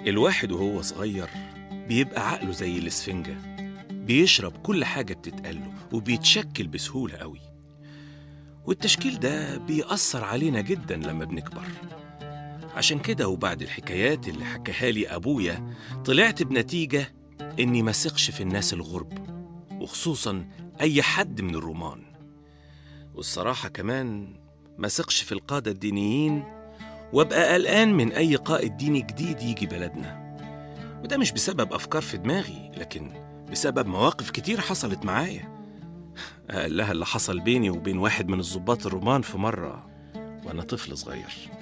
الواحد وهو صغير بيبقى عقله زي الإسفنجة بيشرب كل حاجة بتتقاله وبيتشكل بسهولة قوي والتشكيل ده بيأثر علينا جدا لما بنكبر عشان كده وبعد الحكايات اللي حكاها لي أبويا طلعت بنتيجة إني ما ثقش في الناس الغرب وخصوصا أي حد من الرومان والصراحة كمان ما ثقش في القادة الدينيين وابقى قلقان من أي قائد ديني جديد يجي بلدنا وده مش بسبب أفكار في دماغي لكن بسبب مواقف كتير حصلت معايا أقلها اللي حصل بيني وبين واحد من الضباط الرومان في مرة وأنا طفل صغير